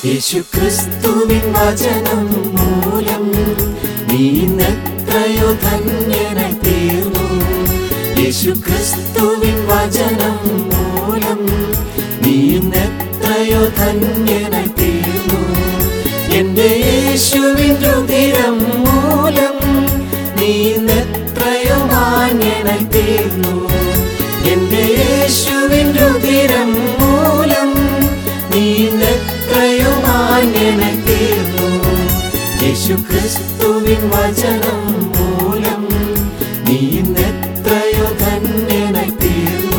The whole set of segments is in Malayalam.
യേശു ക്രിസ്തുവിൻ വചനം മൂലം നീ ഇന്നെത്രയോ ധന്യനായി തീർന്നു യേശു ക്രിസ്തുവിൻ വചനം മൂലം നീ ഇന്നെത്രയോ ധന്യനായി തീർന്നു എന്റെ യേശുവിൻ രുതിരം മൂലം നീ ഇന്നെത്രയോ മാന്യനായി തീർന്നു എന്റെ യേശുവിൻ രുതിരം മൂലം നീ ഇന്നെത്രയോ മാന്യനായി തീർന്നു യേശു ക്രിസ്തുവിൻ വചനം മൂലം നീ ഇന്നെത്രയോ ധന്യനായി തീർന്നു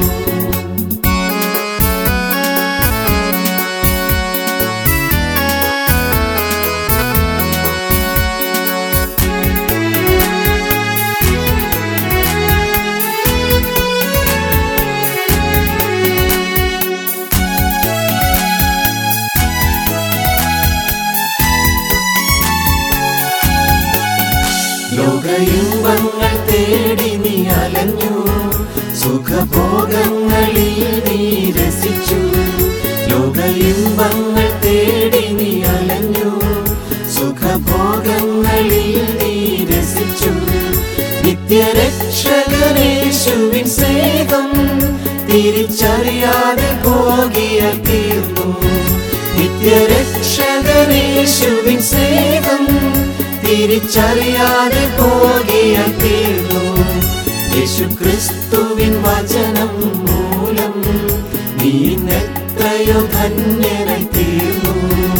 ലോക ഇമ്പങ്ങൾ തേടി നീ അലഞ്ഞു സുഖഭോഗങ്ങളിൽ നീ രസിച്ചു ലോക ഇമ്പങ്ങൾ തേടി നീ അലഞ്ഞു സുഖഭോഗങ്ങളിൽ നീ രസിച്ചു നിത്യരക്ഷകനേശുവിൻ സ്നേഹം തിരിച്ചറിയാതെ പോകിയ തീർന്നു നിത്യരക്ഷകനേശുവിൻ സ്നേഹം തിരിച്ചറിയാതെ പോകിയ തീർന്നു യേശു ക്രിസ്തുവിൻ വചനം മൂലം നീ നെത്രയോ ധന്യനായി തീർന്നു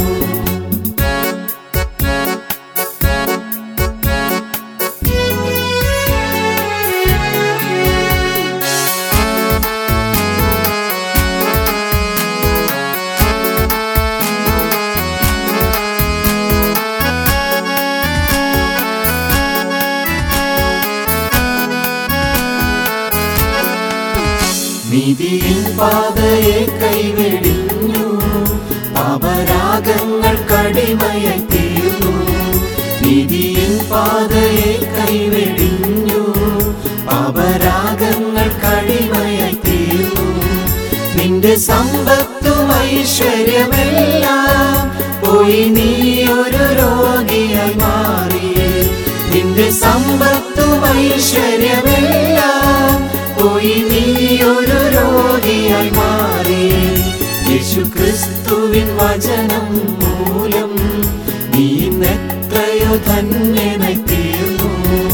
നീതിയിൽ പാതയെ കൈവെടിഞ്ഞു പാപരാഗങ്ങൾ കടിമയായി തീർന്നു നീതിയിൽ പാതയെ കൈവെടിഞ്ഞു പാപരാഗങ്ങൾ കടിമയായി തീർന്നു നിന്റെ സമ്പത്തും ഐശ്വര്യമെല്ലാം പോയി നീ ഒരു രോഗിയായി മാറി നിന്റെ സമ്പത്തും ഐശ്വര്യമെല്ലാം പോയി നീ ഒരു രോഗിയായി മാറി യേശു ക്രിസ്തുവിൻ വചനം മൂലം നീ നെത്രയോ ധന്യനായി തീർന്നു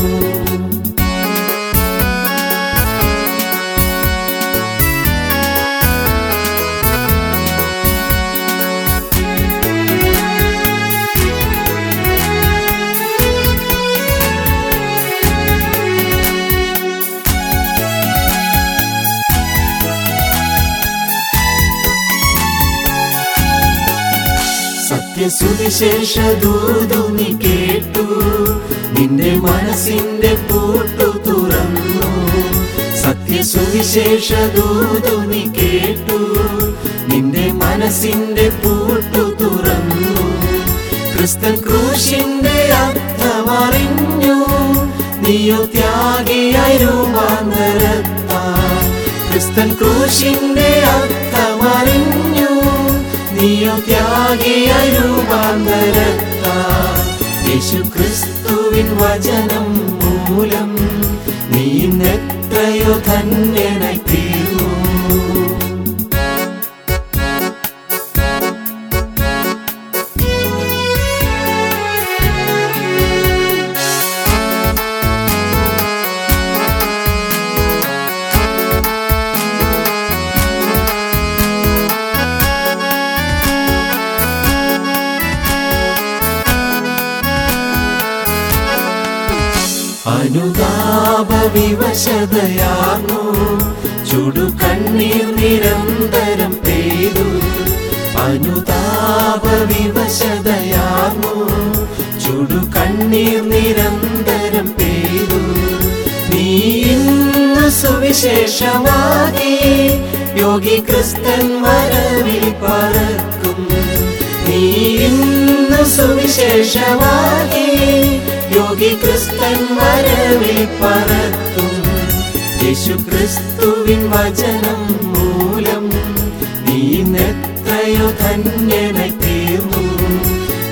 സത്യസുവിശേഷ ദൂതു നീ കേട്ടു നിന്റെ മനസ്സിന്റെ പൂട്ടു തുറന്നു സത്യസുവിശേഷ ദൂതു നീ കേട്ടു നിന്റെ മനസ്സിന്റെ പൂട്ടു തുറന്നു ക്രിസ്തൻ ക്രൂശിന്റെ അർത്ഥമറിഞ്ഞു നീയോ ത്യാഗിയായി രൂപാന്തരത്താൻ ക്രിസ്തൻ ക്രൂശിന്റെ അർത്ഥമറിഞ്ഞു നീയോ ത്യാഗിയായി രൂപാന്തരത്താൻ യേശു ക്രിസ്തുവിൻ വചനം മൂലം നീ നെത്രയോ ധന്യനായി തീർന്നു അനുതാപ വിവശതയാർന്നു ചുടു കണ്ണീർ നിരന്തരം പെയ്തു അനുതാപ വിവശതയാർന്നു ചുടു കണ്ണീർ നിരന്തരം പെയ്തു നീ ഇന്ന് സുവിശേഷമാകി യോഗി ക്രിസ്തൻ വരവിൽ പറക്കും നീ ഇന്ന് സുവിശേഷമാകി യോഗി ക്രിസ്തൻ വരവിൽ പറക്കും യേശു ക്രിസ്തുവിൻ വചനം മൂലം നീ നെത്രയോ ധന്യനായി തീർന്നു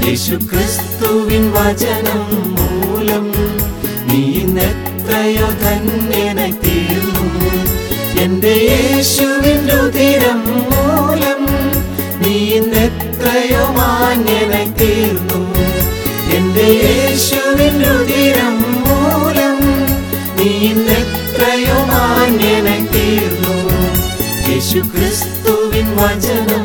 യേശു ക്രിസ്തുവിൻ വചനം മൂലം നീ ഇന്നെത്രയോ ധന്യനായി തീർന്നു എന്റെ യേശുവിൻ രുതിരം മൂലം നീ ഇന്നെത്രയോ മാന്യനായി തീർന്നു എന്റെ യേശുവിൻ രുതിരം മൂലം നീ ഇന്നെത്രയോ മാന്യനായി തീർന്നു യേശു ക്രിസ്തുവിൻ വചനം